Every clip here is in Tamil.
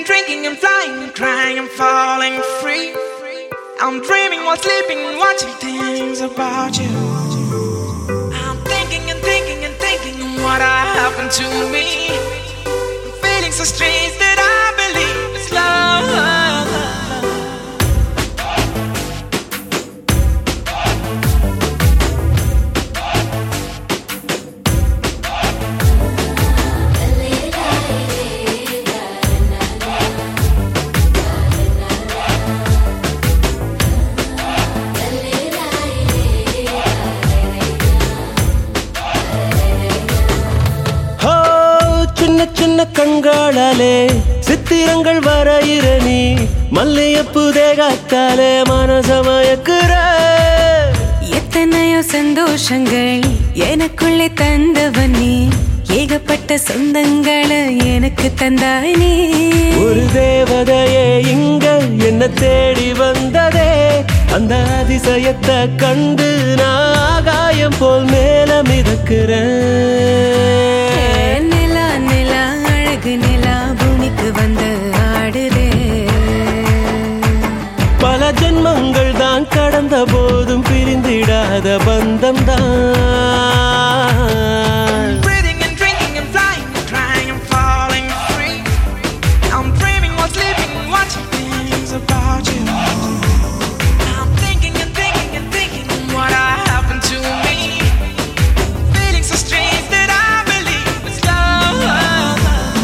and drinking and flying and crying and falling free. I'm dreaming while sleeping, watching things about you. I'm thinking and thinking and thinking what happened to me. I'm feeling so strange that I believe it's love. ஹோ சின்ன சின்ன கண்களாலே சித்திரங்கள் வரையிற நீ மல்லியப்பு தேகத்தாலே மனசமயக்குற எத்தனையோ சந்தோஷங்கள் எனக்குள்ளே தந்தவன் நீ ஏகப்பட்ட சொந்தங்களை எனக்கு தந்தாய் நீ ஒரு தேவதையே இங்க என்ன தேடி வந்ததே அந்த அதிசயத்தை கண்டு நான் ஆகாயம் போல் மேல மிதக்கிறேன் நிலா நிலா அழகு நிலா பூமிக்கு வந்து ஆடுதே பல ஜென்மங்கள் தான் கடந்த போதும் பிரிந்திடாத பந்தம் தான் Breathing and drinking and flying and crying and falling free. I'm dreaming while sleeping, watching things about you. I'm thinking and thinking and thinking what happened to me. Feeling so strange that I believe it's love.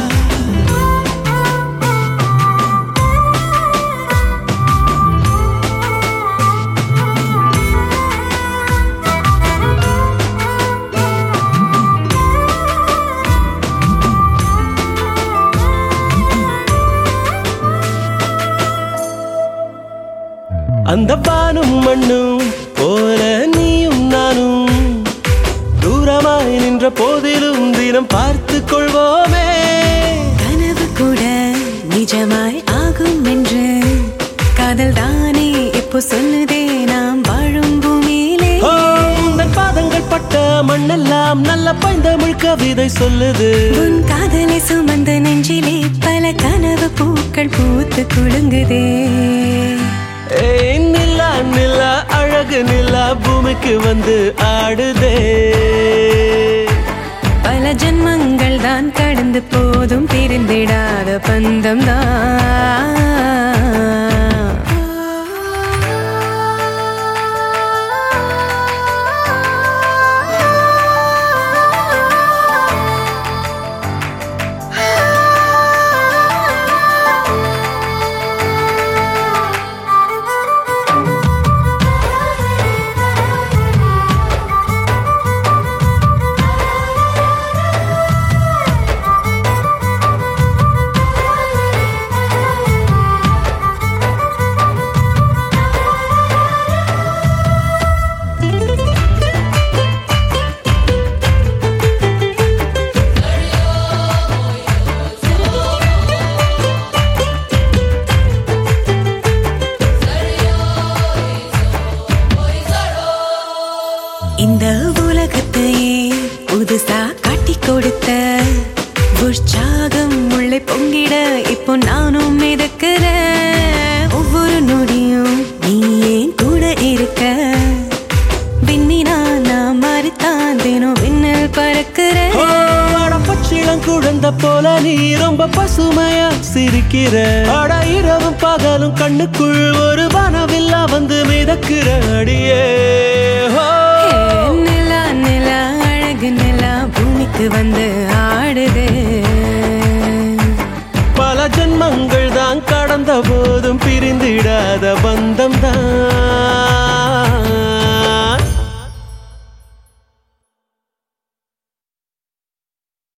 அந்த வானும் மண்ணும் போல நீயும் நானும் தூரமாய் நின்ற போதிலும் தினம் பார்த்து கொள்வோமே கனவு கூட நிஜமாய் ஆகும் என்று காதல் தானே இப்போ சொல்லுதே நாம் வாழும் பூமியிலே ஓ, உந்தன் பாதங்கள் பட்ட மண்ணெல்லாம் நல்ல பைந்தமிழ் கவிதை சொல்லுது உன் காதலை சுமந்த நெஞ்சிலே பல கனவு பூக்கள் பூத்து குலுங்குதே ஏய், நிலா நிலா அழகு நிலா பூமிக்கு வந்து ஆடுதே பல ஜென்மங்கள் தான் கடந்து போதும் பிரிந்திடாத பந்தம் இந்த உலகத்தையே புதுசா காட்டி கொடுத்த உற்சாகம் உள்ளே பொங்கிட இப்போ நானும் மிதக்கிறேன் ஒவ்வொரு நொடியும் நீ ஏன் கூட இருக்க விண்ணினா நான் மறுத்தான் தினம் விண்ணில் பறக்கிறேன் ஓ, அட பச்சிளம் குழந்தை போல நீ ரொம்ப பசுமையா சிரிக்கிற அட இரவும் பகலும் கண்ணுக்குள் ஒரு வனவில்லா வந்து மிதக்கிற அடியே ஓ, நிலா நிலா அழகு நிலா பூமிக்கு வந்து ஆடுதே பல ஜென்மங்கள் தான் கடந்த போதும் பிரிந்திடாத பந்தம் தான்